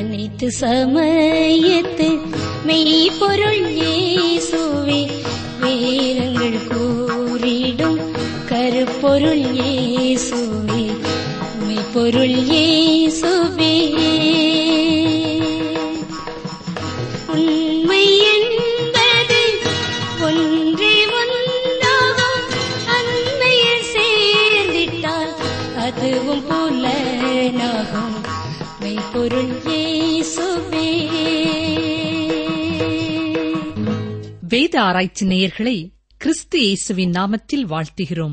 அனைத்து சமயத்து மெய்ப்பொருள் இயேசுவே வேதங்கள் கூறிடும் கருப்பொருள் இயேசுவே மெய்ப்பொருள் இயேசுவே உண்மை என்பது ஒன்றே ஒன்றாகும் அண்மையில் சேர்ந்திட்டால் அதுவும் புலனாகும் மெய்ப்பொருள் இயேசுவே வேத ஆராய்ச்சி நேயர்களை கிறிஸ்து இயேசுவின் நாமத்தில் வாழ்த்துகிறோம்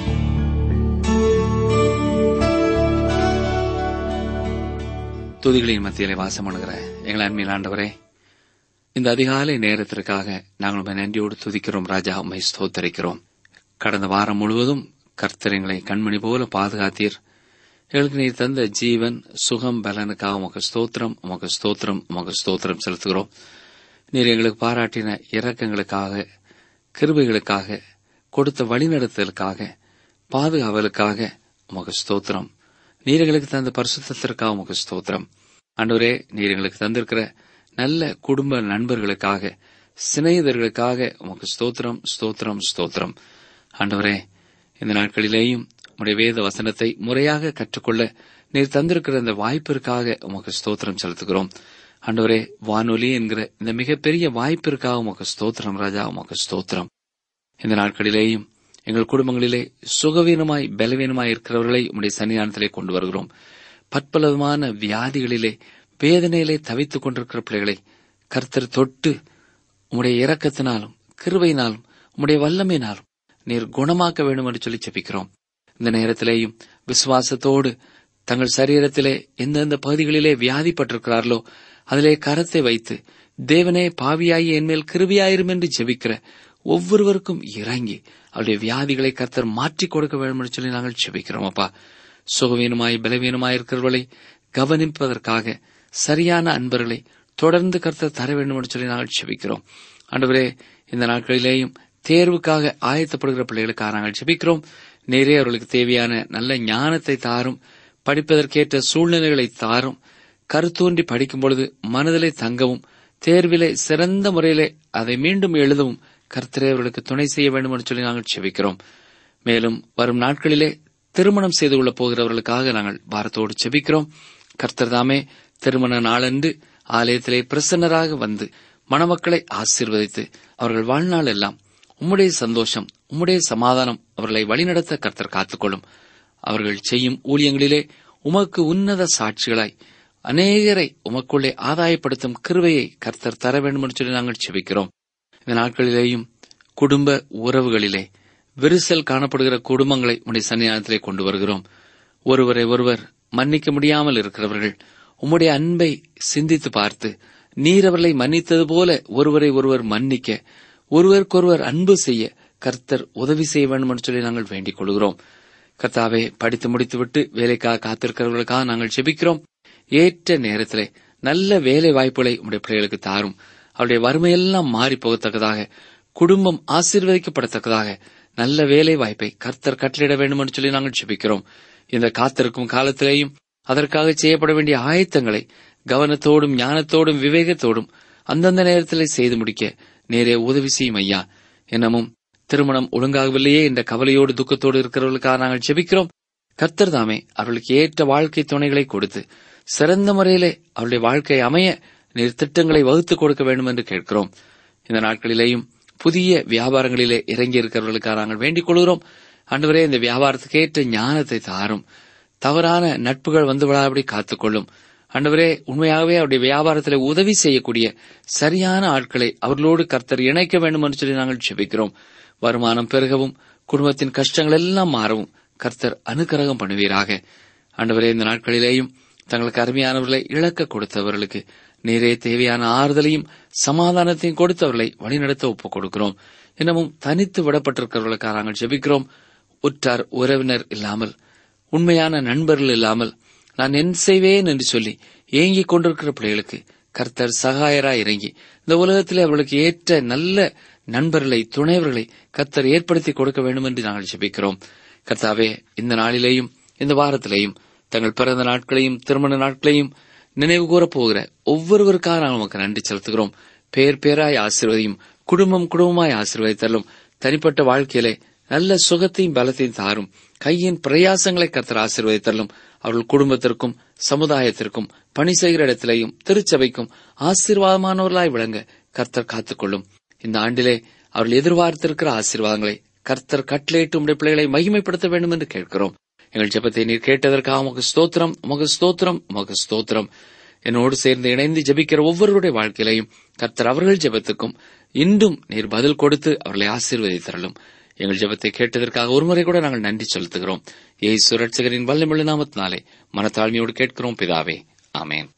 துதிகளின் மத்தியிலே வாசம் பண்ணுகிற எங்கள் அன்பில் ஆண்டவரே இந்த அதிகாலை நேரத்திற்காக நாங்கள் உம்மை நன்றியோடு துதிக்கிறோம் ராஜா உம்மை ஸ்தோத்தரிக்கிறோம் கடந்த வாரம் முழுவதும் கர்த்தர் எங்களை கண்மணி போல பாதுகாத்தீர் எங்களுக்கு நீர் தந்த ஜீவன் சுகம் பலனுக்காக உமக்கு ஸ்தோத்திரம் உமக்கு ஸ்தோத்திரம் உமக்கு ஸ்தோத்திரம் செலுத்துகிறோம் நீர் எங்களுக்கு பாராட்டின இரக்கங்களுக்காக கிருபைகளுக்காக கொடுத்த வழிநடத்தலுக்காக பாதுகாவலுக்காக உமக்கு ஸ்தோத்திரம் நீர் எங்களுக்கு தந்த பரிசுத்தத்திற்காக உமக்கு ஸ்தோத்திரம் ஆண்டவரே நீர் எங்களுக்கு தந்திருக்கிற நல்ல குடும்ப நண்பர்களுக்காக சிநேகிதர்களுக்காக உமக்கு ஸ்தோத்திரம் ஸ்தோத்திரம் ஸ்தோத்திரம் ஆண்டவரே இந்த நாட்களிலேயும் உடைய வேத வசனத்தை முறையாக கற்றுக்கொள்ள நீர் தந்திருக்கிற இந்த வாய்ப்பிற்காக உமக்கு ஸ்தோத்திரம் செலுத்துகிறோம் ஆண்டவரே வானொலி என்கிற இந்த மிகப்பெரிய வாய்ப்பிற்காக உமக்கு ஸ்தோத்திரம் ராஜா உமக்கு ஸ்தோத்திரம் இந்த நாட்களிலேயும் எங்கள் குடும்பங்களிலே சுகவீனமாய் பலவீனமாய் இருக்கிறவர்களை உம்முடைய சன்னிதானத்திலே கொண்டு வருகிறோம் பற்பலவிதமான வியாதிகளிலே வேதனையிலே தவித்துக் கொண்டிருக்கிற பிள்ளைகளை கர்த்தர் தொட்டு உம்முடைய இரக்கத்தினாலும் கிருபையினாலும் உம்முடைய வல்லமையினாலும் நீர் குணமாக்க வேண்டும் என்று சொல்லி ஜெபிக்கிறோம் இந்த நேரத்திலேயும் விசுவாசத்தோடு தங்கள் சரீரத்திலே எந்தெந்த பகுதிகளிலே வியாதிப்பட்டிருக்கிறார்களோ அதிலே கரத்தை வைத்து தேவனே பாவியாகி என்மேல் கிருபியாயிரும் என்று ஜெபிக்கிற ஒவ்வொருவருக்கும் இறங்கி அவருடைய வியாதிகளை கர்த்தர் மாற்றிக் கொடுக்க வேண்டும் என்று சொல்லி நாங்கள் ஜெபிக்கிறோம் அப்பா சுகவீனமாய் பலவீனமாய் இருக்கிறவர்களை கவனிப்பதற்காக சரியான அன்பர்களை தொடர்ந்து கர்த்தர் தர வேண்டும் என்று சொல்லி நாங்கள் ஜெபிக்கிறோம் ஆண்டவரே இந்த நாட்களிலேயும் தேர்வுக்காக ஆயத்தப்படுகிற பிள்ளைகளுக்காக நாங்கள் ஜெபிக்கிறோம் நேரே அவர்களுக்கு தேவையான நல்ல ஞானத்தை தாரும் படிப்பதற்கேற்ற சூழ்நிலைகளை தாரும் கருத்தூன்றி படிக்கும் பொழுது மனதிலே தங்கவும் தேர்விலே சிறந்த முறையிலே அதை மீண்டும் எழுதவும் கர்த்தரே அவர்களுக்கு துணை செய்ய வேண்டும் என்று சொல்லி நாங்கள் செபிக்கிறோம் மேலும் வரும் நாட்களிலே திருமணம் செய்து கொள்ளப் போகிறவர்களுக்காக நாங்கள் பாரத்தோடு செபிக்கிறோம் கர்த்தர் தாமே திருமண நாளன்று ஆலயத்திலே பிரசன்னராக வந்து மணமக்களை ஆசீர்வதித்து அவர்கள் வாழ்நாள் எல்லாம் உம்முடைய சந்தோஷம் உம்முடைய சமாதானம் அவர்களை வழிநடத்த கர்த்தர் காத்துக்கொள்ளும் அவர்கள் செய்யும் ஊழியங்களிலே உமக்கு உன்னத சாட்சிகளாய் அநேகரை உமக்குள்ளே ஆதாயப்படுத்தும் கிருவையை கர்த்தர் தர வேண்டும் என்று சொல்லி நாங்கள் செபிக்கிறோம் இந்த நாட்களிலேயும் குடும்ப உறவுகளிலே விரிசல் காணப்படுகிற குடும்பங்களை உடைய சன்னிதானத்திலே கொண்டு வருகிறோம் ஒருவரை ஒருவர் மன்னிக்க முடியாமல் இருக்கிறவர்கள் உம்முடைய அன்பை சிந்தித்து பார்த்து நீர் அவர்களை மன்னித்தது போல ஒருவரை ஒருவர் மன்னிக்க ஒருவருக்கொருவர் அன்பு செய்ய கர்த்தர் உதவி செய்ய வேண்டும் என்று சொல்லி நாங்கள் வேண்டிக் கொள்கிறோம் கர்த்தாவே படித்து முடித்துவிட்டு வேலைக்காக காத்திருக்கிறவர்களுக்காக நாங்கள் ஜெபிக்கிறோம் ஏற்ற நேரத்திலே நல்ல வேலை வாய்ப்புகளை உடைய பிள்ளைகளுக்கு தாரும் அவருடைய வறுமையெல்லாம் மாறி போகத்தக்கதாக குடும்பம் ஆசீர்வதிக்கப்படத்தக்கதாக நல்ல வேலை வாய்ப்பை கர்த்தர் கட்டளையிட வேண்டும் என்று சொல்லி நாங்கள் ஜெபிக்கிறோம் இந்த காத்திருக்கும் காலத்திலேயும் அதற்காக செய்யப்பட வேண்டிய ஆயத்தங்களை கவனத்தோடும் ஞானத்தோடும் விவேகத்தோடும் அந்தந்த நேரத்திலே செய்து முடிக்க நேரே உதவி செய்யும் ஐயா என்னமும் திருமணம் ஒழுங்காகவில்லையே என்ற கவலையோடு துக்கத்தோடு இருக்கிறவர்களுக்காக நாங்கள் ஜெபிக்கிறோம் கர்த்தர் தாமே அவர்களுக்கு ஏற்ற வாழ்க்கை துணைகளை கொடுத்து சிறந்த முறையிலே அவருடைய வாழ்க்கை அமைய நீர் திட்டங்களை வகுத்துக் கொடுக்க வேண்டும் என்று கேட்கிறோம் இந்த நாட்களிலேயும் புதிய வியாபாரங்களிலே இறங்கி இருக்கிறவர்களுக்காக நாங்கள் வேண்டிக் கொள்கிறோம் ஆண்டவரே இந்த வியாபாரத்துக்கு ஏற்ற ஞானத்தை தாரும் தவறான நட்புகள் வந்து விடாதபடி காத்துக்கொள்ளும் ஆண்டவரே உண்மையாகவே அவருடைய வியாபாரத்தில் உதவி செய்யக்கூடிய சரியான ஆட்களை அவர்களோடு கர்த்தர் இணைக்க வேண்டும் என்று சொல்லி நாங்கள் ஜெபிக்கிறோம் வருமானம் பெருகவும் குடும்பத்தின் கஷ்டங்கள் எல்லாம் மாறவும் கர்த்தர் அனுக்கிரகம் பண்ணுவீராக ஆண்டவரே இந்த நாட்களிலேயும் தங்களுக்கு அருமையானவர்களை இழக்க கொடுத்தவர்களுக்கு நேரே தேவையான ஆறுதலையும் சமாதானத்தையும் கொடுத்தவர்களை வழிநடத்த ஒப்புக் கொடுக்கிறோம் இன்னமும் தனித்து விடப்பட்டிருக்கிறவர்களுக்காக நாங்கள் ஜெபிக்கிறோம் உற்றார் உறவினர் இல்லாமல் உண்மையான நண்பர்கள் இல்லாமல் நான் என் செய்வேன் என்று சொல்லி ஏங்கிக் கொண்டிருக்கிற பிள்ளைகளுக்கு கர்த்தர் சகாயராய் இறங்கி இந்த உலகத்திலே அவர்களுக்கு ஏற்ற நல்ல நண்பர்களை துணைவர்களை கர்த்தர் ஏற்படுத்தி கொடுக்க வேண்டும் என்று நாங்கள் ஜெபிக்கிறோம் கர்த்தாவே இந்த நாளிலேயும் இந்த வாரத்திலேயும் தங்கள் பிறந்த நாட்களையும் திருமண நாட்களையும் நினைவு கூறப் போகிற ஒவ்வொருவருக்காக நாங்கள் உமக்கு நன்றி செலுத்துகிறோம் பேர் பேராய் ஆசீர்வதியும் குடும்பம் குடும்பமாய் ஆசீர்வதித்தலும் தனிப்பட்ட வாழ்க்கையிலே நல்ல சுகத்தையும் பலத்தையும் தாரும் கையின் பிரயாசங்களை கத்தர் ஆசீர்வதித்தலும் அவர்கள் குடும்பத்திற்கும் சமுதாயத்திற்கும் பணி செய்கிற இடத்திலேயும் திருச்சபைக்கும் ஆசீர்வாதமானவர்களாய் விளங்க கர்த்தர் காத்துக்கொள்ளும் இந்த ஆண்டிலே அவர்கள் எதிர்பார்த்திருக்கிற ஆசீர்வாதங்களை கர்த்தர் கட்டளையிட்டு உடைய பிள்ளைகளை மகிமைப்படுத்த வேண்டும் என்று கேட்கிறோம் எங்கள் ஜெபத்தை நீர் கேட்டதற்காக உமக்கு ஸ்தோத்திரம் உமக்கு ஸ்தோத்திரம் உமக்கு ஸ்தோத்திரம் என்னோடு சேர்ந்து இணைந்து ஜெபிக்கிற ஒவ்வொருவருடைய வாழ்க்கையிலையும் கர்த்தர் அவர்கள் ஜெபத்துக்கும் இன்றும் நீர் பதில் கொடுத்து அவர்களை ஆசீர்வதித்தரலும் எங்கள் ஜெபத்தை கேட்டதற்காக ஒருமுறை கூட நாங்கள் நன்றி செலுத்துகிறோம் ஏய் சுரட்சகரின் வல்லமிழ நாமத்தினாலே மனத்தாழ்மையோடு கேட்கிறோம் பிதாவே ஆமேன்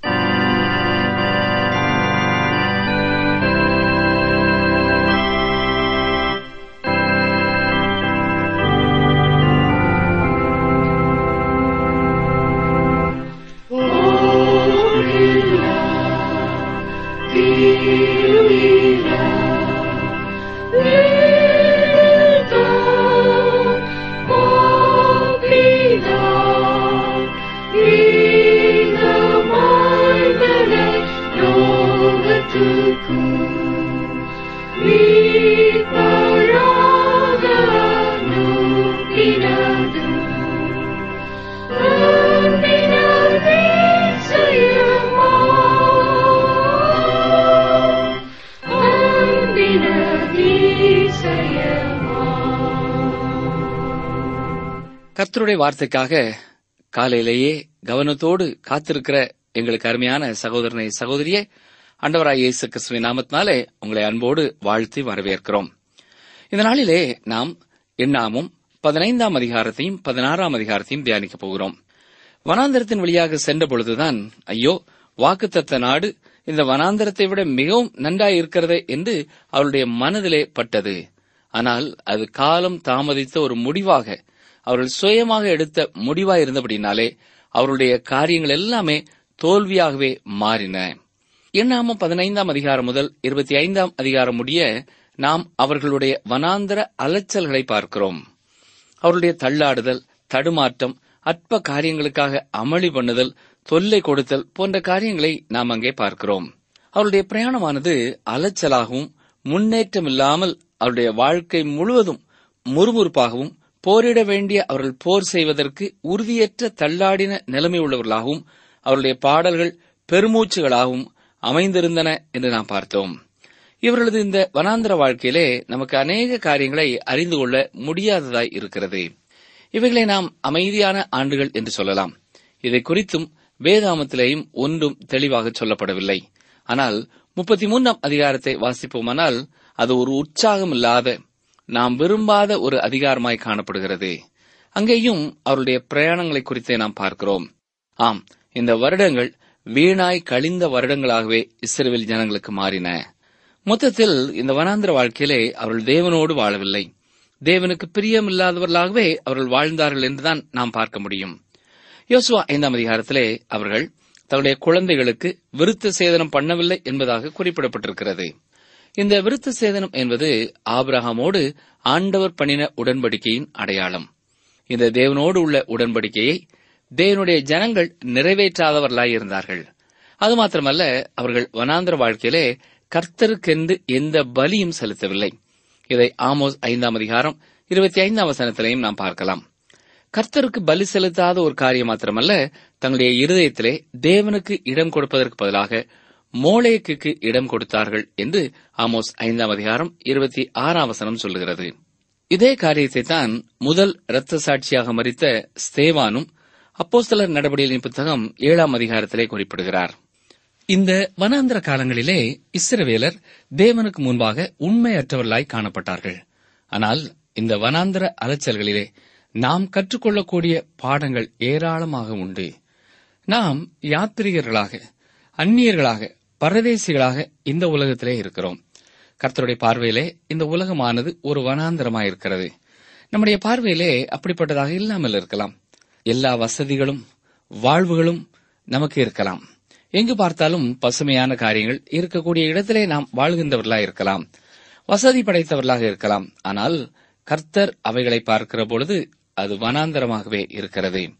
கர்த்தருடைய வார்த்தைக்காக காலையிலேயே கவனத்தோடு காத்திருக்கிற எங்களுக்கு அருமையான சகோதரனை சகோதரியே அண்டவராய் இயேசு கிறிஸ்துவின் நாமத்தினாலே உங்களை அன்போடு வாழ்த்தி வரவேற்கிறோம் இந்த நாளிலே நாம் எண்ணாமும் பதினைந்தாம் அதிகாரத்தையும் பதினாறாம் அதிகாரத்தையும் தியானிக்கப் போகிறோம் வனாந்தரத்தின் வழியாக சென்ற பொழுதுதான் ஐயோ வாக்குத்தத்த நாடு இந்த வனாந்தரத்தை விட மிகவும் நன்றாய் இருக்கிறதே என்று அவருடைய மனதிலே பட்டது ஆனால் அது காலம் தாமதித்த ஒரு முடிவாக அவர்கள் சுயமாக எடுத்த முடிவாய் இருந்தபடினாலே அவருடைய காரியங்கள் எல்லாமே தோல்வியாகவே மாறின எண்ணாம பதினைந்தாம் அதிகாரம் முதல் இருபத்தி ஐந்தாம் அதிகாரம் முடிய நாம் அவர்களுடைய வனாந்தர அலைச்சல்களை பார்க்கிறோம் அவருடைய தள்ளாடுதல் தடுமாற்றம் அற்ப காரியங்களுக்காக அமளி பண்ணுதல் தொல்லை கொடுத்தல் போன்ற காரியங்களை நாம் அங்கே பார்க்கிறோம் அவருடைய பிரயாணமானது அலைச்சலாகவும் முன்னேற்றமில்லாமல் அவருடைய வாழ்க்கை முழுவதும் முறுமுறுப்பாகவும் போரிட வேண்டிய அவர்கள் போர் செய்வதற்கு உறுதியற்ற தள்ளாடின நிலைமை உள்ளவர்களாகவும் அவருடைய பாடல்கள் பெருமூச்சுகளாகவும் அமைந்திருந்தன என்று நாம் பார்த்தோம் இவர்களது இந்த வனாந்திர வாழ்க்கையிலே நமக்கு அநேக காரியங்களை அறிந்து கொள்ள முடியாததாய் இருக்கிறது இவைகளை நாம் அமைதியான ஆண்டுகள் என்று சொல்லலாம் இதை குறித்தும் வேதாமத்திலேயும் ஒன்றும் தெளிவாக சொல்லப்படவில்லை ஆனால் முப்பத்தி மூன்றாம் அதிகாரத்தை வாசிப்போமானால் அது ஒரு உற்சாகம் இல்லாத நாம் விரும்பாத ஒரு அதிகாரமாய் காணப்படுகிறது அங்கேயும் அவருடைய பிரயாணங்களை குறித்தே நாம் பார்க்கிறோம் ஆம் இந்த வருடங்கள் வீணாய் கழிந்த வருடங்களாகவே இஸ்ரேல் ஜனங்களுக்கு மாறின மொத்தத்தில் இந்த வனாந்திர வாழ்க்கையிலே அவர்கள் தேவனோடு வாழவில்லை தேவனுக்கு பிரியமில்லாதவர்களாகவே அவர்கள் வாழ்ந்தார்கள் என்றுதான் நாம் பார்க்க முடியும் யோசுவா ஐந்தாம் அதிகாரத்திலே அவர்கள் தங்களுடைய குழந்தைகளுக்கு விருத்த சேதனம் பண்ணவில்லை என்பதாக குறிப்பிடப்பட்டிருக்கிறது இந்த விருத்த சேதனம் என்பது ஆபிரகாமோடு ஆண்டவர் பண்ணின உடன்படிக்கையின் அடையாளம் இந்த தேவனோடு உள்ள உடன்படிக்கையை தேவனுடைய ஜனங்கள் நிறைவேற்றாதவர்களாய் இருந்தார்கள் அது மாத்திரமல்ல அவர்கள் வனாந்திர வாழ்க்கையிலே கர்த்தருக்கென்று எந்த பலியும் செலுத்தவில்லை இதை ஆமோஸ் ஐந்தாம் அதிகாரம் இருபத்தி ஐந்தாம் வசனத்திலையும் நாம் பார்க்கலாம் கர்த்தருக்கு பலி செலுத்தாத ஒரு காரியம் மாத்திரமல்ல தங்களுடைய இருதயத்திலே தேவனுக்கு இடம் கொடுப்பதற்கு பதிலாக மோளேக்கு இடம் கொடுத்தார்கள் என்று ஆமோஸ் ஐந்தாம் அதிகாரம் இருபத்தி ஆறாம் வசனம் சொல்லுகிறது இதே காரியத்தை தான் முதல் இரத்த சாட்சியாக மறித்த ஸ்தேவானும் அப்போஸ்தலர் நடவடிக்கையின் புத்தகம் ஏழாம் அதிகாரத்திலே குறிப்பிடுகிறார் இந்த வனாந்திர காலங்களிலே இஸ்ரவேலர் தேவனுக்கு முன்பாக உண்மையற்றவர்களாய் காணப்பட்டார்கள் ஆனால் இந்த வனாந்திர அலைச்சல்களிலே நாம் கற்றுக்கொள்ளக்கூடிய பாடங்கள் ஏராளமாக உண்டு நாம் யாத்திரிகர்களாக அந்நியர்களாக பரதேசிகளாக இந்த உலகத்திலே இருக்கிறோம் கர்த்தருடைய பார்வையிலே இந்த உலகமானது ஒரு வனாந்திரமாயிருக்கிறது நம்முடைய பார்வையிலே அப்படிப்பட்டதாக இல்லாமல் இருக்கலாம் எல்லா வசதிகளும் வாழ்வுகளும் நமக்கு இருக்கலாம் எங்கு பார்த்தாலும் பசுமையான காரியங்கள் இருக்கக்கூடிய இடத்திலே நாம் வாழ்கின்றவர்களாக இருக்கலாம் வசதி படைத்தவர்களாக இருக்கலாம் ஆனால் கர்த்தர் அவைகளை பார்க்கிற பொழுது அது வனாந்தரமாகவே இருக்கிறது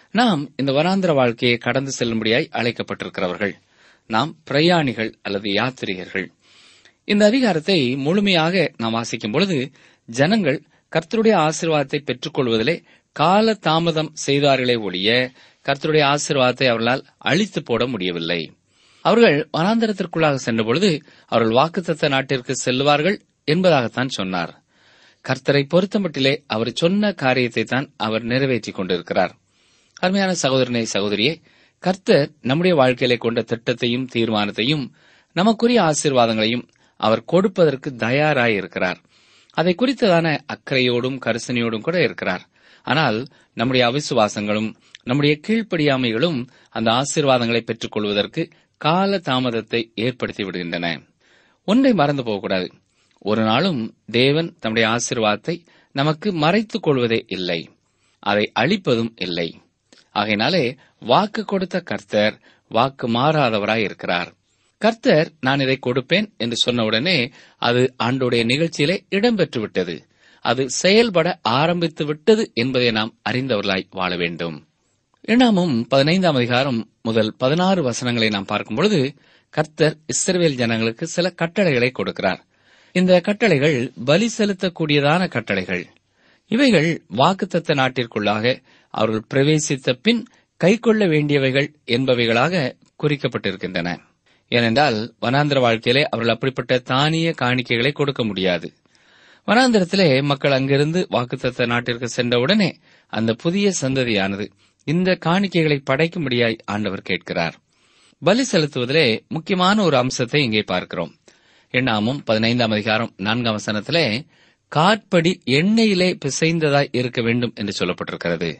நாம் இந்த வராந்திர வாழ்க்கையை கடந்து செல்லும்படியாய் அழைக்கப்பட்டிருக்கிறவர்கள் நாம் பிரயாணிகள் அல்லது யாத்திரிகர்கள் இந்த அதிகாரத்தை முழுமையாக நாம் வாசிக்கும் பொழுது ஜனங்கள் கர்த்தருடைய ஆசீர்வாதத்தை பெற்றுக் கொள்வதிலே கால தாமதம் செய்தார்களே ஒழிய கர்த்தருடைய ஆசீர்வாதத்தை அவர்களால் அழித்து போட முடியவில்லை அவர்கள் வனாந்தரத்திற்குள்ளாக சென்றபொழுது அவர்கள் வாக்குத்தத்த நாட்டிற்கு செல்வார்கள் என்பதாகத்தான் சொன்னார் கர்த்தரை பொறுத்தமட்டிலே அவர் சொன்ன காரியத்தை தான் அவர் நிறைவேற்றிக் கொண்டிருக்கிறார் அருமையான சகோதரனை சகோதரியே கர்த்தர் நம்முடைய வாழ்க்கையிலே கொண்ட திட்டத்தையும் தீர்மானத்தையும் நமக்குரிய ஆசீர்வாதங்களையும் அவர் கொடுப்பதற்கு தயாராய் இருக்கிறார் அதை குறித்ததான அக்கறையோடும் கரிசனையோடும் கூட இருக்கிறார் ஆனால் நம்முடைய அவிசுவாசங்களும் நம்முடைய கீழ்ப்படியாமைகளும் அந்த ஆசீர்வாதங்களை பெற்றுக் கொள்வதற்கு கால தாமதத்தை ஏற்படுத்தி விடுகின்றன ஒன்றை மறந்து போகக்கூடாது ஒரு நாளும் தேவன் தம்முடைய ஆசீர்வாதத்தை நமக்கு மறைத்துக் கொள்வதே இல்லை அதை அளிப்பதும் இல்லை ஆகையினாலே வாக்கு கொடுத்த கர்த்தர் வாக்கு மாறாதவராய் இருக்கிறார் கர்த்தர் நான் இதை கொடுப்பேன் என்று சொன்னவுடனே அது ஆண்டுடைய நிகழ்ச்சியிலே இடம்பெற்று விட்டது அது செயல்பட ஆரம்பித்து விட்டது என்பதை நாம் அறிந்தவர்களாய் வாழ வேண்டும் இரண்டாமும் பதினைந்தாம் அதிகாரம் முதல் பதினாறு வசனங்களை நாம் பார்க்கும் பொழுது கர்த்தர் இஸ்ரவேல் ஜனங்களுக்கு சில கட்டளைகளை கொடுக்கிறார் இந்த கட்டளைகள் பலி செலுத்தக்கூடியதான கட்டளைகள் இவைகள் வாக்குத்தத்த நாட்டிற்குள்ளாக அவர்கள் பிரவேசித்த பின் கைக்கொள்ள வேண்டியவைகள் என்பவைகளாக குறிக்கப்பட்டிருக்கின்றன ஏனென்றால் வனாந்திர வாழ்க்கையிலே அவர்கள் அப்படிப்பட்ட தானிய காணிக்கைகளை கொடுக்க முடியாது வனாந்திரத்திலே மக்கள் அங்கிருந்து வாக்குத்தத்த நாட்டிற்கு சென்றவுடனே அந்த புதிய சந்ததியானது இந்த காணிக்கைகளை படைக்கும்படியாய் ஆண்டவர் கேட்கிறார் பலி செலுத்துவதிலே முக்கியமான ஒரு அம்சத்தை இங்கே பார்க்கிறோம் எண்ணாமும் பதினைந்தாம் அதிகாரம் நான்காம் வசனத்திலே காற்படி எண்ணெயிலே பிசைந்ததாய் இருக்க வேண்டும் என்று சொல்லப்பட்டிருக்கிறது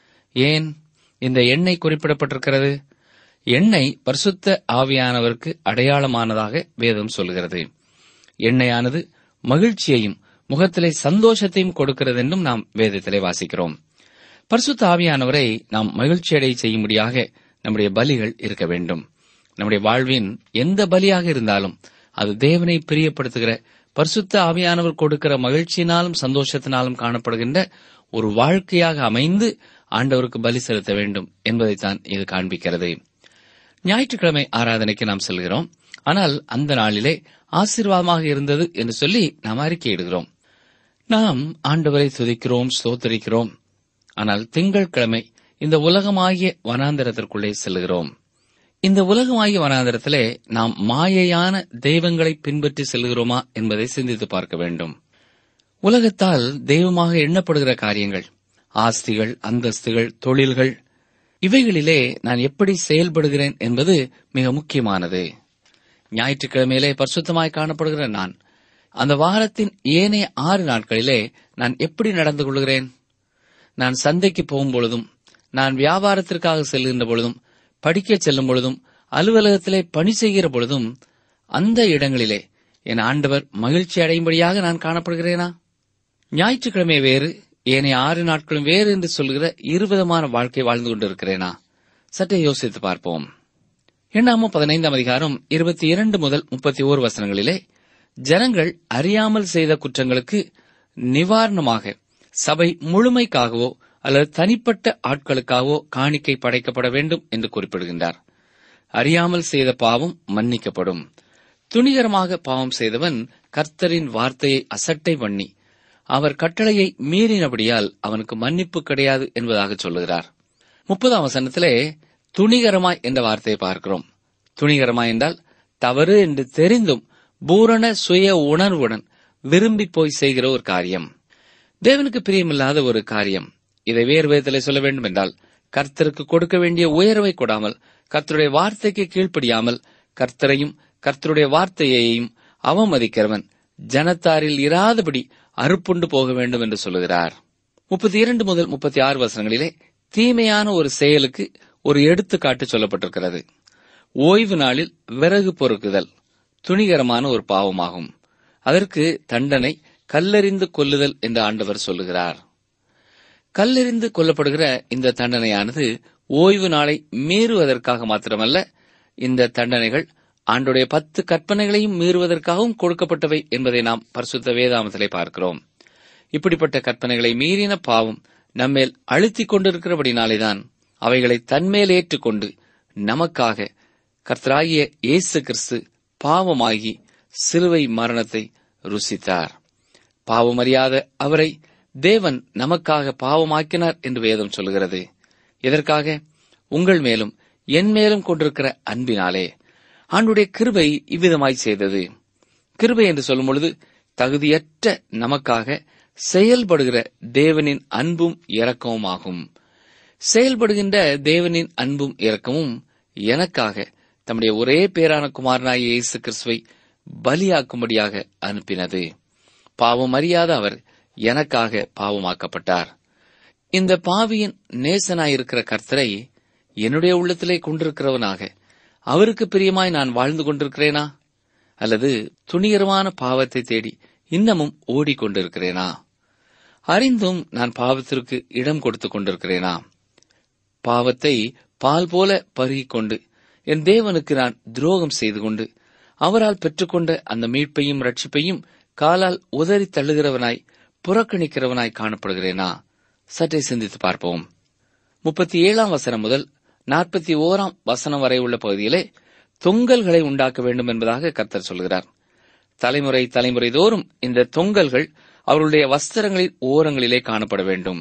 ஏன் இந்த எண்ணெய் குறிப்பிடப்பட்டிருக்கிறது எண்ணெய் பரிசுத்த ஆவியானவருக்கு அடையாளமானதாக வேதம் சொல்கிறது எண்ணெயானது மகிழ்ச்சியையும் முகத்திலே சந்தோஷத்தையும் கொடுக்கிறது என்றும் நாம் வேதத்திலே வாசிக்கிறோம் பரிசுத்த ஆவியானவரை நாம் மகிழ்ச்சியடை செய்யும்படியாக நம்முடைய பலிகள் இருக்க வேண்டும் நம்முடைய வாழ்வின் எந்த பலியாக இருந்தாலும் அது தேவனை பிரியப்படுத்துகிற பரிசுத்த ஆவியானவர் கொடுக்கிற மகிழ்ச்சியினாலும் சந்தோஷத்தினாலும் காணப்படுகின்ற ஒரு வாழ்க்கையாக அமைந்து ஆண்டவருக்கு பலி செலுத்த வேண்டும் என்பதைத்தான் இது காண்பிக்கிறது ஞாயிற்றுக்கிழமை ஆராதனைக்கு நாம் செல்கிறோம் ஆனால் அந்த நாளிலே ஆசீர்வாதமாக இருந்தது என்று சொல்லி நாம் அறிக்கையிடுகிறோம் நாம் ஆண்டவரை துதிக்கிறோம் ஸ்தோத்தரிக்கிறோம் ஆனால் திங்கட்கிழமை இந்த உலகமாகிய வனாந்தரத்திற்குள்ளே செல்கிறோம் இந்த உலகமாகிய வனாந்தரத்திலே நாம் மாயையான தெய்வங்களை பின்பற்றி செல்கிறோமா என்பதை சிந்தித்து பார்க்க வேண்டும் உலகத்தால் தெய்வமாக எண்ணப்படுகிற காரியங்கள் ஆஸ்திகள் அந்தஸ்துகள் தொழில்கள் இவைகளிலே நான் எப்படி செயல்படுகிறேன் என்பது மிக முக்கியமானது ஞாயிற்றுக்கிழமையிலே பரிசுத்தமாய் காணப்படுகிற நான் அந்த வாரத்தின் ஏனைய ஆறு நாட்களிலே நான் எப்படி நடந்து கொள்கிறேன் நான் சந்தைக்கு போகும் பொழுதும் நான் வியாபாரத்திற்காக செல்கின்ற பொழுதும் படிக்கச் செல்லும் பொழுதும் அலுவலகத்திலே பணி செய்கிற பொழுதும் அந்த இடங்களிலே என் ஆண்டவர் மகிழ்ச்சி அடையும்படியாக நான் காணப்படுகிறேனா ஞாயிற்றுக்கிழமை வேறு ஏனைய ஆறு நாட்களும் வேறு என்று சொல்கிற இருவிதமான வாழ்க்கை வாழ்ந்து கொண்டிருக்கிறேனா சற்றே யோசித்து பார்ப்போம் எண்ணாமோ பதினைந்தாம் அதிகாரம் இருபத்தி இரண்டு முதல் முப்பத்தி ஓரு வசனங்களிலே ஜனங்கள் அறியாமல் செய்த குற்றங்களுக்கு நிவாரணமாக சபை முழுமைக்காகவோ அல்லது தனிப்பட்ட ஆட்களுக்காகவோ காணிக்கை படைக்கப்பட வேண்டும் என்று குறிப்பிடுகின்றார் அறியாமல் செய்த பாவம் மன்னிக்கப்படும் துணிகரமாக பாவம் செய்தவன் கர்த்தரின் வார்த்தையை அசட்டை பண்ணி அவர் கட்டளையை மீறினபடியால் அவனுக்கு மன்னிப்பு கிடையாது என்பதாக சொல்லுகிறார் முப்பதாம் வசனத்திலே துணிகரமாய் என்ற வார்த்தையை பார்க்கிறோம் துணிகரமாய் என்றால் தவறு என்று தெரிந்தும் பூரண சுய உணர்வுடன் விரும்பி போய் செய்கிற ஒரு காரியம் தேவனுக்கு பிரியமில்லாத ஒரு காரியம் இதை வேறு விதத்திலே சொல்ல வேண்டும் என்றால் கர்த்தருக்கு கொடுக்க வேண்டிய உயர்வை கொடாமல் கர்த்தருடைய வார்த்தைக்கு கீழ்ப்படியாமல் கர்த்தரையும் கர்த்தருடைய வார்த்தையையும் அவமதிக்கிறவன் ஜனத்தாரில் இராதபடி அறுப்புண்டு போக வேண்டும் என்று சொல்லுகிறார் முப்பத்தி இரண்டு முதல் முப்பத்தி ஆறு வசனங்களிலே தீமையான ஒரு செயலுக்கு ஒரு எடுத்துக்காட்டு சொல்லப்பட்டிருக்கிறது ஓய்வு நாளில் விறகு பொறுக்குதல் துணிகரமான ஒரு பாவமாகும் அதற்கு தண்டனை கல்லெறிந்து கொல்லுதல் என்று ஆண்டவர் சொல்லுகிறார் கல்லெறிந்து கொல்லப்படுகிற இந்த தண்டனையானது ஓய்வு நாளை மீறுவதற்காக மாத்திரமல்ல இந்த தண்டனைகள் ஆண்டுடைய பத்து கற்பனைகளையும் மீறுவதற்காகவும் கொடுக்கப்பட்டவை என்பதை நாம் பரிசுத்த வேதாமத்திலே பார்க்கிறோம் இப்படிப்பட்ட கற்பனைகளை மீறின பாவம் நம்மேல் அழுத்திக் கொண்டிருக்கிறபடினாலேதான் அவைகளை தன்மேல் ஏற்றுக்கொண்டு நமக்காக கர்த்தராகிய இயேசு கிறிஸ்து பாவமாகி சிலுவை மரணத்தை ருசித்தார் பாவமறியாத அவரை தேவன் நமக்காக பாவமாக்கினார் என்று வேதம் சொல்கிறது இதற்காக உங்கள் மேலும் என் மேலும் கொண்டிருக்கிற அன்பினாலே ஆண்டுடைய கிருபை இவ்விதமாய் செய்தது கிருபை என்று சொல்லும் பொழுது தகுதியற்ற நமக்காக செயல்படுகிற தேவனின் அன்பும் இரக்கமும் ஆகும் செயல்படுகின்ற தேவனின் அன்பும் இரக்கமும் எனக்காக தம்முடைய ஒரே பேரான குமாரனாய இயேசு கிறிஸ்துவை பலியாக்கும்படியாக அனுப்பினது பாவம் அறியாத அவர் எனக்காக பாவமாக்கப்பட்டார் இந்த பாவியின் நேசனாயிருக்கிற கர்த்தரை என்னுடைய உள்ளத்திலே கொண்டிருக்கிறவனாக அவருக்கு பிரியமாய் நான் வாழ்ந்து கொண்டிருக்கிறேனா அல்லது துணிகரமான பாவத்தை தேடி இன்னமும் ஓடிக்கொண்டிருக்கிறேனா அறிந்தும் நான் பாவத்திற்கு இடம் கொடுத்துக் கொண்டிருக்கிறேனா பாவத்தை பால் போல பருகிக் கொண்டு என் தேவனுக்கு நான் துரோகம் செய்து கொண்டு அவரால் பெற்றுக்கொண்ட அந்த மீட்பையும் ரட்சிப்பையும் காலால் உதறி தள்ளுகிறவனாய் புறக்கணிக்கிறவனாய் காணப்படுகிறேனா சற்றே சிந்தித்து பார்ப்போம் முப்பத்தி ஏழாம் வசனம் முதல் நாற்பத்தி ஓராம் வசனம் வரை உள்ள பகுதியிலே தொங்கல்களை உண்டாக்க வேண்டும் என்பதாக கர்த்தர் சொல்கிறார் தலைமுறை தலைமுறை தோறும் இந்த தொங்கல்கள் அவருடைய வஸ்திரங்களின் ஓரங்களிலே காணப்பட வேண்டும்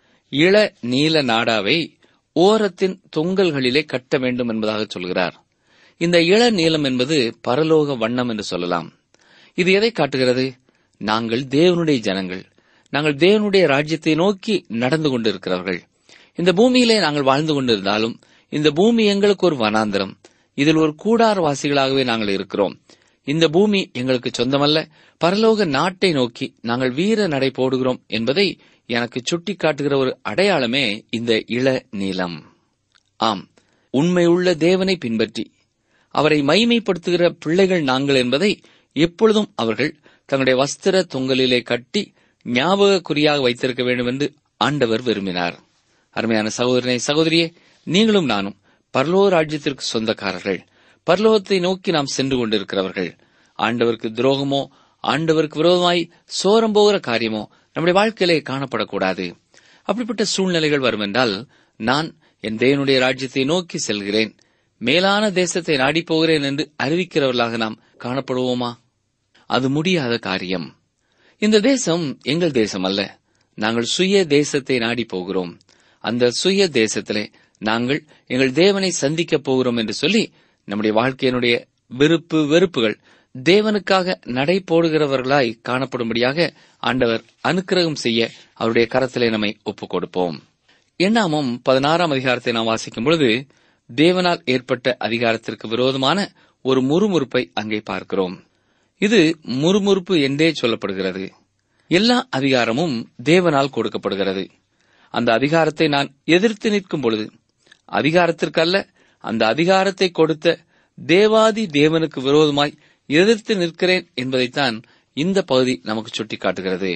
இள நீல நாடாவை ஓரத்தின் தொங்கல்களிலே கட்ட வேண்டும் என்பதாக சொல்கிறார் இந்த இள நீலம் என்பது பரலோக வண்ணம் என்று சொல்லலாம் இது எதை காட்டுகிறது நாங்கள் தேவனுடைய ஜனங்கள் நாங்கள் தேவனுடைய ராஜ்யத்தை நோக்கி நடந்து கொண்டிருக்கிறவர்கள் இந்த பூமியிலே நாங்கள் வாழ்ந்து கொண்டிருந்தாலும் இந்த பூமி எங்களுக்கு ஒரு வனாந்திரம் இதில் ஒரு கூடாரவாசிகளாகவே நாங்கள் இருக்கிறோம் இந்த பூமி எங்களுக்கு சொந்தமல்ல பரலோக நாட்டை நோக்கி நாங்கள் வீர நடை போடுகிறோம் என்பதை எனக்கு சுட்டிக்காட்டுகிற ஒரு அடையாளமே இந்த இள நீலம் ஆம் உண்மையுள்ள தேவனை பின்பற்றி அவரை மைமைப்படுத்துகிற பிள்ளைகள் நாங்கள் என்பதை எப்பொழுதும் அவர்கள் தங்களுடைய வஸ்திர தொங்கலிலே கட்டி ஞாபக குறியாக வைத்திருக்க வேண்டும் என்று ஆண்டவர் விரும்பினார் அருமையான சகோதரனை சகோதரியே நீங்களும் நானும் பரலோ ராஜ்யத்திற்கு சொந்தக்காரர்கள் பரலோகத்தை நோக்கி நாம் சென்று கொண்டிருக்கிறவர்கள் ஆண்டவருக்கு துரோகமோ ஆண்டவருக்கு விரோதமாய் சோரம் போகிற காரியமோ நம்முடைய வாழ்க்கையிலே காணப்படக்கூடாது அப்படிப்பட்ட சூழ்நிலைகள் வரும் என்றால் நான் என் தேவனுடைய ராஜ்யத்தை நோக்கி செல்கிறேன் மேலான தேசத்தை நாடிப் போகிறேன் என்று அறிவிக்கிறவர்களாக நாம் காணப்படுவோமா அது முடியாத காரியம் இந்த தேசம் எங்கள் தேசம் அல்ல நாங்கள் சுய தேசத்தை நாடி போகிறோம் அந்த சுய தேசத்திலே நாங்கள் எங்கள் தேவனை சந்திக்கப் போகிறோம் என்று சொல்லி நம்முடைய வாழ்க்கையினுடைய விருப்பு வெறுப்புகள் தேவனுக்காக நடை போடுகிறவர்களாய் காணப்படும்படியாக ஆண்டவர் அனுக்கிரகம் செய்ய அவருடைய கரத்திலே நம்மை ஒப்புக் கொடுப்போம் எண்ணாமம் பதினாறாம் அதிகாரத்தை நாம் வாசிக்கும் பொழுது தேவனால் ஏற்பட்ட அதிகாரத்திற்கு விரோதமான ஒரு முறுமுறுப்பை அங்கே பார்க்கிறோம் இது முறுமுறுப்பு என்றே சொல்லப்படுகிறது எல்லா அதிகாரமும் தேவனால் கொடுக்கப்படுகிறது அந்த அதிகாரத்தை நான் எதிர்த்து நிற்கும் பொழுது அதிகாரத்திற்கல்ல அந்த அதிகாரத்தை கொடுத்த தேவாதி தேவனுக்கு விரோதமாய் எதிர்த்து நிற்கிறேன் என்பதைத்தான் இந்த பகுதி நமக்கு சுட்டிக்காட்டுகிறது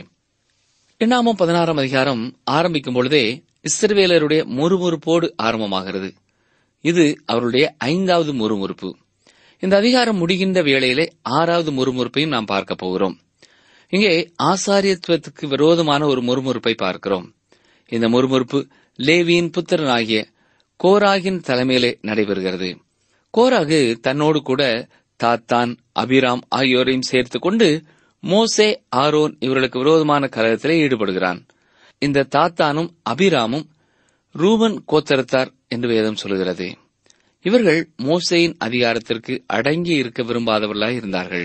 எண்ணாமம் பதினாறாம் அதிகாரம் ஆரம்பிக்கும் பொழுதே இஸ்ரவேலருடைய முறுமுறுப்போடு ஆரம்பமாகிறது இது அவருடைய ஐந்தாவது முறுமுறுப்பு இந்த அதிகாரம் முடிகின்ற வேளையிலே ஆறாவது முறுமுறுப்பையும் நாம் பார்க்க போகிறோம் இங்கே ஆசாரியத்துவத்துக்கு விரோதமான ஒரு முறுமுறுப்பை பார்க்கிறோம் இந்த முறுமுறுப்பு லேவியின் புத்திரனாகிய கோராகின் தலைமையிலே நடைபெறுகிறது கோராகு தன்னோடு கூட தாத்தான் அபிராம் ஆகியோரையும் சேர்த்துக் கொண்டு மோசே ஆரோன் இவர்களுக்கு விரோதமான கலகத்திலே ஈடுபடுகிறான் இந்த தாத்தானும் அபிராமும் ரூபன் கோத்தரத்தார் என்று வேதம் சொல்கிறது இவர்கள் மோசேயின் அதிகாரத்திற்கு அடங்கி இருக்க விரும்பாதவர்களாய் இருந்தார்கள்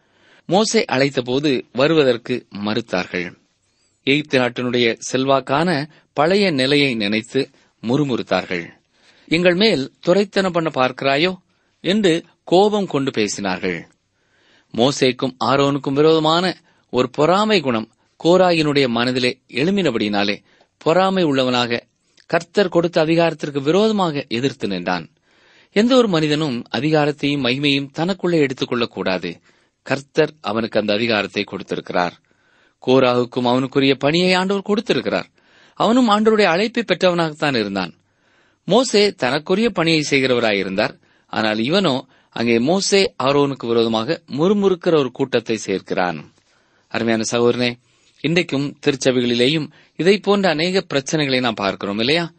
மோசே அழைத்தபோது வருவதற்கு மறுத்தார்கள் எகிப்து நாட்டினுடைய செல்வாக்கான பழைய நிலையை நினைத்து முறுமுறுத்தார்கள் எங்கள் மேல் துரைத்தனம் பண்ண பார்க்கிறாயோ என்று கோபம் கொண்டு பேசினார்கள் மோசேக்கும் ஆரோனுக்கும் விரோதமான ஒரு பொறாமை குணம் கோராயினுடைய மனதிலே எழுமினபடினாலே பொறாமை உள்ளவனாக கர்த்தர் கொடுத்த அதிகாரத்திற்கு விரோதமாக எதிர்த்து நின்றான் எந்த ஒரு மனிதனும் அதிகாரத்தையும் மகிமையும் தனக்குள்ளே எடுத்துக்கொள்ளக் கூடாது கர்த்தர் அவனுக்கு அந்த அதிகாரத்தை கொடுத்திருக்கிறார் கோராவுக்கும் அவனுக்குரிய பணியை ஆண்டவர் கொடுத்திருக்கிறார் அவனும் ஆண்டவருடைய அழைப்பை பெற்றவனாகத்தான் இருந்தான் மோசே தனக்குரிய பணியை செய்கிறவராயிருந்தார் ஆனால் இவனோ அங்கே மோசே ஆரோனுக்கு விரோதமாக முறுமுறுக்கிற ஒரு கூட்டத்தை சேர்க்கிறான் அருமையான சகோதரனே இன்றைக்கும் திருச்சபைகளிலேயும் இதை போன்ற அநேக பிரச்சனைகளை நாம் பார்க்கிறோம் இல்லையா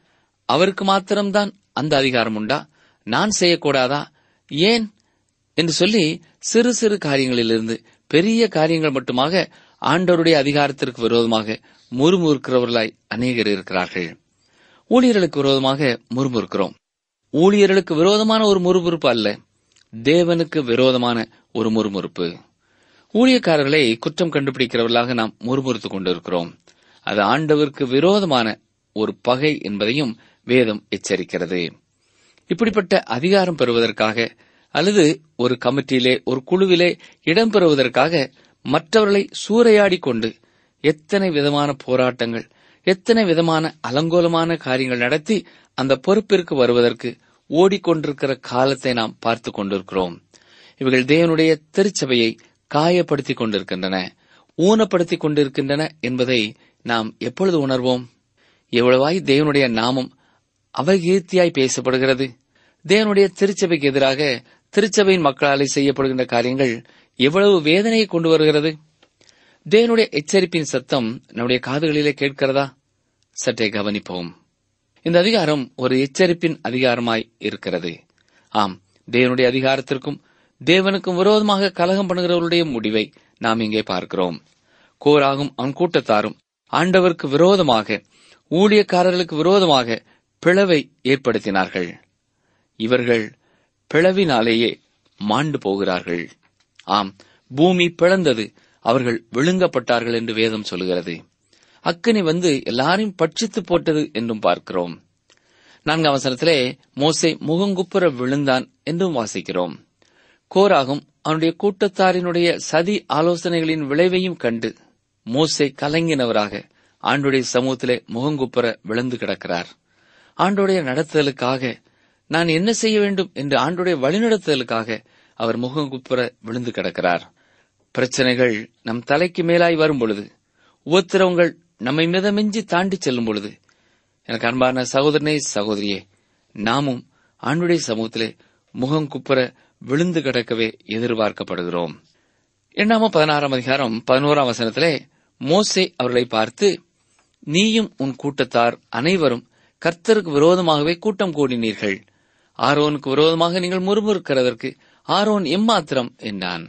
அவருக்கு மாத்திரம்தான் அந்த அதிகாரம் உண்டா நான் செய்யக்கூடாதா ஏன் என்று சொல்லி சிறு சிறு காரியங்களிலிருந்து பெரிய காரியங்கள் மட்டுமாக ஆண்டவருடைய அதிகாரத்திற்கு விரோதமாக முறுமுறுக்கிறவர்களாய் அநேகர் இருக்கிறார்கள் ஊழியர்களுக்கு விரோதமாக முறுமுறுக்கிறோம் ஊழியர்களுக்கு விரோதமான ஒரு முறுமுறுப்பு அல்ல தேவனுக்கு விரோதமான ஒரு முறுமுறுப்பு ஊழியக்காரர்களை குற்றம் கண்டுபிடிக்கிறவர்களாக நாம் முறுமுறுத்துக் கொண்டிருக்கிறோம் அது ஆண்டவருக்கு விரோதமான ஒரு பகை என்பதையும் வேதம் எச்சரிக்கிறது இப்படிப்பட்ட அதிகாரம் பெறுவதற்காக அல்லது ஒரு கமிட்டியிலே ஒரு குழுவிலே இடம் பெறுவதற்காக மற்றவர்களை சூறையாடி கொண்டு எத்தனை விதமான போராட்டங்கள் எத்தனை விதமான அலங்கோலமான காரியங்கள் நடத்தி அந்த பொறுப்பிற்கு வருவதற்கு ஓடிக்கொண்டிருக்கிற காலத்தை நாம் பார்த்து கொண்டிருக்கிறோம் இவைகள் தேவனுடைய திருச்சபையை காயப்படுத்திக் கொண்டிருக்கின்றன ஊனப்படுத்திக் கொண்டிருக்கின்றன என்பதை நாம் எப்பொழுது உணர்வோம் எவ்வளவாய் தேவனுடைய நாமம் அவகீர்த்தியாய் பேசப்படுகிறது தேவனுடைய திருச்சபைக்கு எதிராக திருச்சபையின் மக்களாலே செய்யப்படுகின்ற காரியங்கள் எவ்வளவு வேதனையை கொண்டு வருகிறது தேவனுடைய எச்சரிப்பின் சத்தம் நம்முடைய காதுகளிலே கேட்கிறதா சற்றே கவனிப்போம் இந்த அதிகாரம் ஒரு எச்சரிப்பின் அதிகாரமாய் இருக்கிறது ஆம் தேவனுடைய அதிகாரத்திற்கும் தேவனுக்கும் விரோதமாக கலகம் பண்ணுகிறவர்களுடைய முடிவை நாம் இங்கே பார்க்கிறோம் கோராகும் அவன் கூட்டத்தாரும் ஆண்டவருக்கு விரோதமாக ஊழியக்காரர்களுக்கு விரோதமாக பிளவை ஏற்படுத்தினார்கள் இவர்கள் பிளவினாலேயே மாண்டு போகிறார்கள் ஆம் பூமி பிளந்தது அவர்கள் விழுங்கப்பட்டார்கள் என்று வேதம் சொல்கிறது அக்கினி வந்து எல்லாரையும் பட்சித்து போட்டது என்றும் பார்க்கிறோம் நான்காம் அவசரத்திலே மோசே முகங்குப்புற விழுந்தான் என்றும் வாசிக்கிறோம் கோராகும் அவனுடைய கூட்டத்தாரினுடைய சதி ஆலோசனைகளின் விளைவையும் கண்டு மோசே கலங்கினவராக ஆண்டுடைய சமூகத்திலே முகங்குப்புற விழுந்து கிடக்கிறார் ஆண்டோடைய நடத்துதலுக்காக நான் என்ன செய்ய வேண்டும் என்று ஆண்டுடைய வழிநடத்துதலுக்காக அவர் முகங்குப்புற விழுந்து கிடக்கிறார் பிரச்சனைகள் நம் தலைக்கு மேலாய் வரும் பொழுது உபத்திரவங்கள் நம்மை மிதமிஞ்சி தாண்டி செல்லும் பொழுது எனக்கு அன்பான சகோதரனே சகோதரியே நாமும் ஆண்டுடைய சமூகத்திலே முகம் குப்புற விழுந்து கிடக்கவே எதிர்பார்க்கப்படுகிறோம் எண்ணாம பதினாறாம் அதிகாரம் பதினோராம் வசனத்திலே மோசே அவர்களை பார்த்து நீயும் உன் கூட்டத்தார் அனைவரும் கர்த்தருக்கு விரோதமாகவே கூட்டம் கூடினீர்கள் ஆரோனுக்கு விரோதமாக நீங்கள் முறுமுறுக்கிறதற்கு ஆரோன் எம்மாத்திரம் என்றான்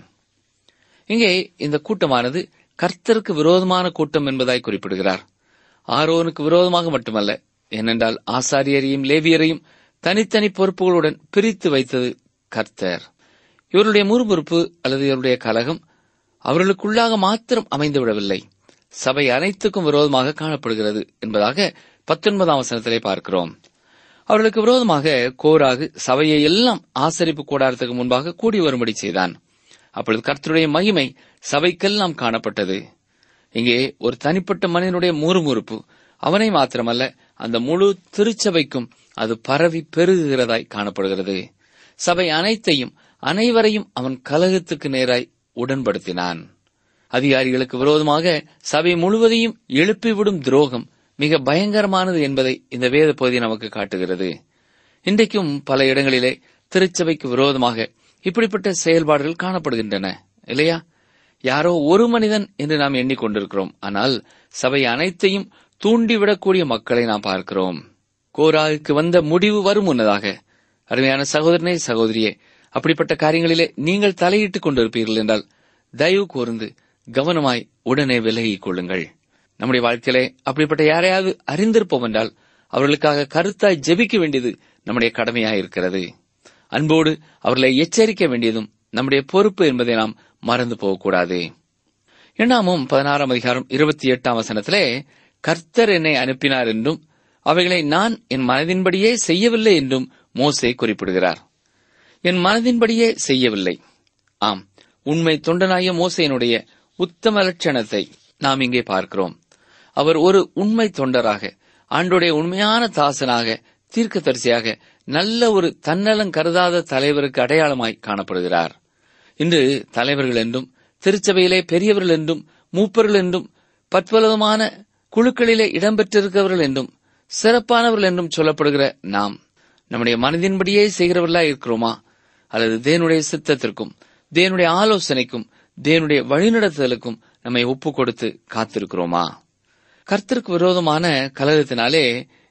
இங்கே இந்த கூட்டமானது கர்த்தருக்கு விரோதமான கூட்டம் என்பதாய் குறிப்பிடுகிறார் ஆரோனுக்கு விரோதமாக மட்டுமல்ல ஏனென்றால் ஆசாரியரையும் லேவியரையும் தனித்தனி பொறுப்புகளுடன் பிரித்து வைத்தது கர்த்தர் இவருடைய முறுமுறுப்பு அல்லது இவருடைய கலகம் அவர்களுக்குள்ளாக மாத்திரம் அமைந்து விடவில்லை சபை அனைத்துக்கும் விரோதமாக காணப்படுகிறது என்பதாக பத்தொன்பதாம் வசனத்திலே பார்க்கிறோம் அவர்களுக்கு விரோதமாக கோராகு சபையை எல்லாம் ஆசரிப்பு கூடாரத்துக்கு முன்பாக கூடி வரும்படி செய்தான் அப்பொழுது கர்த்தருடைய மகிமை சபைக்கெல்லாம் காணப்பட்டது இங்கே ஒரு தனிப்பட்ட மனிதனுடைய முறுமுறுப்பு அவனை மாத்திரமல்ல அந்த முழு திருச்சபைக்கும் அது பரவி பெருகுகிறதாய் காணப்படுகிறது சபை அனைத்தையும் அனைவரையும் அவன் கலகத்துக்கு நேராய் உடன்படுத்தினான் அதிகாரிகளுக்கு விரோதமாக சபை முழுவதையும் எழுப்பிவிடும் துரோகம் மிக பயங்கரமானது என்பதை இந்த வேத பகுதி நமக்கு காட்டுகிறது இன்றைக்கும் பல இடங்களிலே திருச்சபைக்கு விரோதமாக இப்படிப்பட்ட செயல்பாடுகள் காணப்படுகின்றன இல்லையா யாரோ ஒரு மனிதன் என்று நாம் எண்ணிக்கொண்டிருக்கிறோம் ஆனால் சபை அனைத்தையும் தூண்டிவிடக்கூடிய மக்களை நாம் பார்க்கிறோம் கோராவுக்கு வந்த முடிவு வரும் முன்னதாக அருமையான சகோதரனே சகோதரியே அப்படிப்பட்ட காரியங்களிலே நீங்கள் தலையிட்டுக் கொண்டிருப்பீர்கள் என்றால் தயவு கூர்ந்து கவனமாய் உடனே விலகிக் கொள்ளுங்கள் நம்முடைய வாழ்க்கையிலே அப்படிப்பட்ட யாரையாவது அறிந்திருப்போம் என்றால் அவர்களுக்காக கருத்தாய் ஜெபிக்க வேண்டியது நம்முடைய கடமையாயிருக்கிறது அன்போடு அவர்களை எச்சரிக்க வேண்டியதும் நம்முடைய பொறுப்பு என்பதை நாம் மறந்து போகக்கூடாது எண்ணாமும் பதினாறாம் அதிகாரம் இருபத்தி எட்டாம் வசனத்திலே கர்த்தர் என்னை அனுப்பினார் என்றும் அவைகளை நான் என் மனதின்படியே செய்யவில்லை என்றும் மோசே குறிப்பிடுகிறார் என் மனதின்படியே செய்யவில்லை ஆம் உண்மை தொண்டனாய மோசையினுடைய உத்தம லட்சணத்தை நாம் இங்கே பார்க்கிறோம் அவர் ஒரு உண்மை தொண்டராக ஆண்டுடைய உண்மையான தாசனாக தீர்க்கதரிசியாக நல்ல ஒரு தன்னலம் கருதாத தலைவருக்கு அடையாளமாய் காணப்படுகிறார் இன்று தலைவர்கள் என்றும் திருச்சபையிலே பெரியவர்கள் என்றும் மூப்பர்கள் என்றும் பற்பலவிதமான குழுக்களிலே இடம்பெற்றிருக்கிறவர்கள் என்றும் சிறப்பானவர்கள் என்றும் சொல்லப்படுகிற நாம் நம்முடைய மனதின்படியே செய்கிறவர்களா இருக்கிறோமா அல்லது தேவனுடைய சித்தத்திற்கும் தேவனுடைய ஆலோசனைக்கும் தேவனுடைய வழிநடத்துதலுக்கும் நம்மை ஒப்பு கொடுத்து காத்திருக்கிறோமா கர்த்தருக்கு விரோதமான கலகத்தினாலே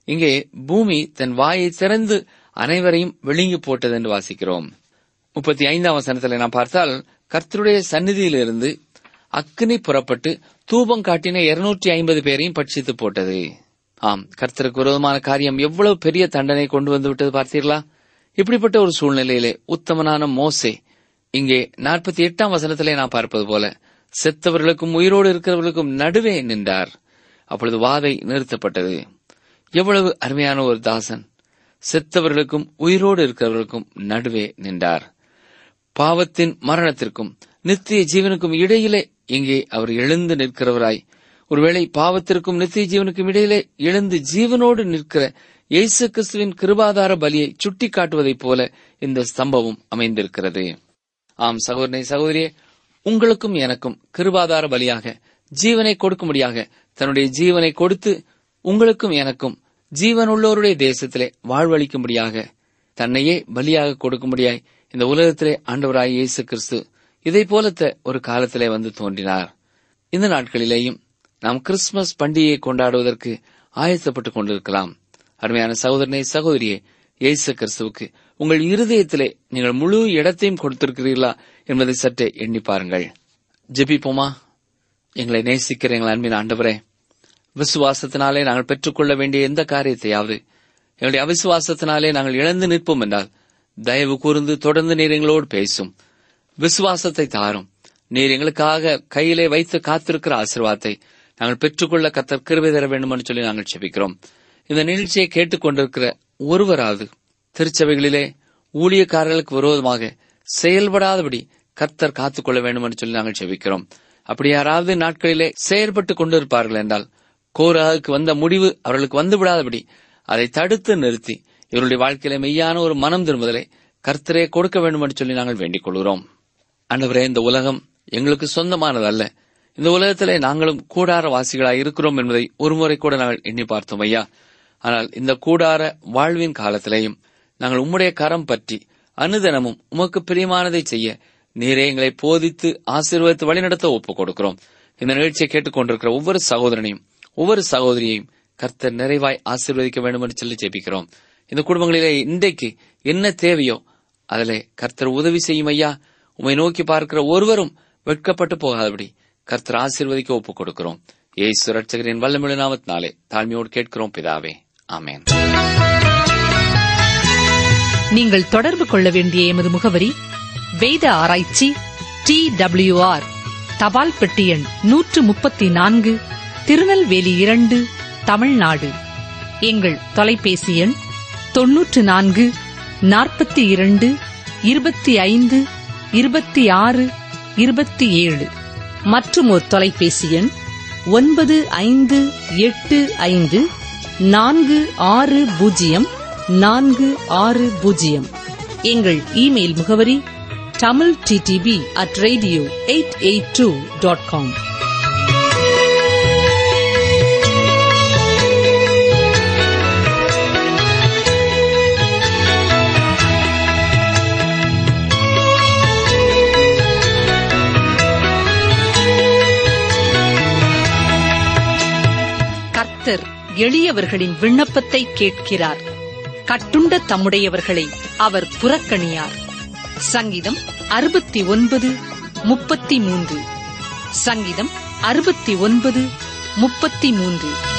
இங்கே பூமி தன் வாயை திறந்து அனைவரையும் விழுங்கி போட்டது என்று வாசிக்கிறோம் முப்பத்தி ஐந்தாம் வசனத்தில் நாம் பார்த்தால் கர்த்தருடைய சந்நிதியிலிருந்து அக்னி புறப்பட்டு தூபம் காட்டின இருநூற்றி ஐம்பது பேரையும் பட்சித்து போட்டது ஆம் கர்த்தருக்கு விரோதமான காரியம் எவ்வளவு பெரிய தண்டனை கொண்டு வந்து விட்டது பார்த்தீர்களா இப்படிப்பட்ட ஒரு சூழ்நிலையிலே உத்தமனான மோசே இங்கே நாற்பத்தி எட்டாம் வசனத்திலே நான் பார்ப்பது போல செத்தவர்களுக்கும் உயிரோடு இருக்கிறவர்களுக்கும் நடுவே நின்றார் அப்பொழுது வாதை நிறுத்தப்பட்டது எவ்வளவு அருமையான ஒரு தாசன் செத்தவர்களுக்கும் உயிரோடு இருக்கிறவர்களுக்கும் நடுவே நின்றார் பாவத்தின் மரணத்திற்கும் நித்திய ஜீவனுக்கும் இடையிலே இங்கே அவர் எழுந்து நிற்கிறவராய் ஒருவேளை பாவத்திற்கும் நித்திய ஜீவனுக்கும் இடையிலே எழுந்து ஜீவனோடு நிற்கிற இயேசு கிறிஸ்துவின் கிருபாதார பலியை சுட்டி காட்டுவதைப் போல இந்த சம்பவம் அமைந்திருக்கிறது ஆம் சகோதரனை சகோதரியே உங்களுக்கும் எனக்கும் கிருபாதார பலியாக ஜீவனை கொடுக்கும்படியாக தன்னுடைய ஜீவனை கொடுத்து உங்களுக்கும் எனக்கும் ஜீவனுள்ளோருடைய தேசத்திலே வாழ்வளிக்கும்படியாக தன்னையே பலியாக கொடுக்கும்படியாய் இந்த உலகத்திலே ஆண்டவராய் இயேசு கிறிஸ்து இதை போலத்த ஒரு காலத்திலே வந்து தோன்றினார் இந்த நாட்களிலேயும் நாம் கிறிஸ்துமஸ் பண்டிகையை கொண்டாடுவதற்கு ஆயத்தப்பட்டுக் கொண்டிருக்கலாம் அருமையான சகோதரனை சகோதரியே இயேசு கிறிஸ்துவுக்கு உங்கள் இருதயத்திலே நீங்கள் முழு இடத்தையும் கொடுத்திருக்கிறீர்களா என்பதை சற்றே எண்ணி பாருங்கள் ஜெபிப்போமா எங்களை நேசிக்கிற எங்கள் அன்பின் ஆண்டவரே விசுவாசத்தினாலே நாங்கள் பெற்றுக்கொள்ள வேண்டிய எந்த காரியத்தையாவது எங்களுடைய அவிசுவாசத்தினாலே நாங்கள் இழந்து நிற்போம் என்றால் தயவு கூர்ந்து தொடர்ந்து நீர் எங்களோடு பேசும் விசுவாசத்தை தாரும் நீர் எங்களுக்காக கையிலே வைத்து காத்திருக்கிற ஆசீர்வாதத்தை நாங்கள் பெற்றுக்கொள்ள கத்தர் கிருபை தர வேண்டும் என்று சொல்லி நாங்கள் செபிக்கிறோம் இந்த நிகழ்ச்சியை கேட்டுக்கொண்டிருக்கிற ஒருவராவது திருச்சபைகளிலே ஊழியக்காரர்களுக்கு விரோதமாக செயல்படாதபடி கர்த்தர் காத்துக்கொள்ள வேண்டும் என்று சொல்லி நாங்கள் செபிக்கிறோம் அப்படி யாராவது நாட்களிலே செயல்பட்டு கொண்டிருப்பார்கள் என்றால் கோராவுக்கு வந்த முடிவு அவர்களுக்கு வந்து விடாதபடி அதை தடுத்து நிறுத்தி இவருடைய வாழ்க்கையில மெய்யான ஒரு மனம் திரும்புதலை கர்த்தரே கொடுக்க வேண்டும் என்று சொல்லி நாங்கள் வேண்டிக் கொள்கிறோம் ஆண்டவரே இந்த உலகம் எங்களுக்கு சொந்தமானதல்ல இந்த உலகத்திலே நாங்களும் கூடார வாசிகளாய் இருக்கிறோம் என்பதை ஒருமுறை கூட நாங்கள் எண்ணி பார்த்தோம் ஐயா ஆனால் இந்த கூடார வாழ்வின் காலத்திலேயும் நாங்கள் உம்முடைய கரம் பற்றி அனுதினமும் உமக்கு பிரியமானதை செய்ய நீரே எங்களை போதித்து ஆசீர்வதித்து வழிநடத்த ஒப்புக் கொடுக்கிறோம் இந்த நிகழ்ச்சியை கேட்டுக்கொண்டிருக்கிற ஒவ்வொரு சகோதரனையும் ஒவ்வொரு சகோதரியையும் கர்த்தர் நிறைவாய் ஆசீர்வதிக்க வேண்டும் என்று சொல்லி ஜெபிக்கிறோம் இந்த குடும்பங்களிலே இன்றைக்கு என்ன தேவையோ அதிலே கர்த்தர் உதவி செய்யும் ஐயா உம்மை நோக்கி பார்க்கிற ஒருவரும் வெட்கப்பட்டு போகாதபடி கர்த்தர் ஆசீர்வதிக்க ஒப்புக் கொடுக்கிறோம் ஏசு ரட்சகரின் வல்லமிழ நாமத்தினாலே தாழ்மையோடு கேட்கிறோம் பிதாவே ஆமென் நீங்கள் தொடர்பு கொள்ள வேண்டிய எமது முகவரி வேத ஆராய்ச்சி டி ஆர் தபால் பெட்டி எண் நூற்று முப்பத்தி நான்கு திருநெல்வேலி இரண்டு தமிழ்நாடு எங்கள் தொலைபேசி எண் தொன்னூற்று நான்கு நாற்பத்தி இரண்டு இருபத்தி ஐந்து இருபத்தி ஆறு இருபத்தி ஏழு மற்றும் ஒரு தொலைபேசி எண் ஒன்பது ஐந்து எட்டு ஐந்து நான்கு ஆறு பூஜ்ஜியம் நான்கு ஆறு பூஜ்ஜியம் எங்கள் இமெயில் முகவரி Tamil T D P at radio eight eight two dot com கர்த்தர் எளியவர்களின் விண்ணப்பத்தை கேட்கிறார் கட்டுண்ட தம்முடையவர்களை அவர் புறக்கணியார் சங்கீதம் அறுபத்தி ஒன்பது முப்பத்தி மூன்று சங்கீதம் அறுபத்தி ஒன்பது முப்பத்தி மூன்று